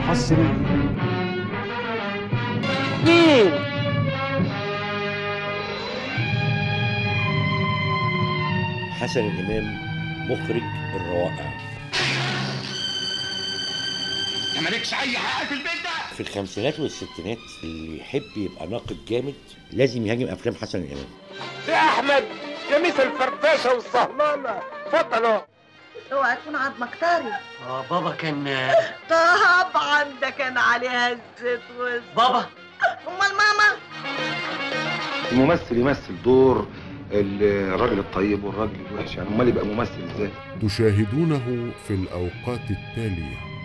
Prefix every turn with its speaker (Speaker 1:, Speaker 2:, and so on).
Speaker 1: حصريا
Speaker 2: مين
Speaker 3: حسن الإمام مخرج الروائع
Speaker 4: انت مالكش اي حق في البيت ده
Speaker 3: في الخمسينات والستينات اللي يحب يبقى ناقد جامد لازم يهاجم أفلام حسن الإمام
Speaker 2: يا احمد يا ميس الفرفشه والصهلانه اتفضلوا
Speaker 5: اوعى تكون عظمك طري
Speaker 6: اه بابا كان
Speaker 5: طبعا ده كان عليها الزيت والزيت
Speaker 6: بابا
Speaker 5: امال ماما
Speaker 7: الممثل يمثل دور الراجل الطيب والراجل الوحش يعني امال يبقى ممثل ازاي
Speaker 1: تشاهدونه في الأوقات التالية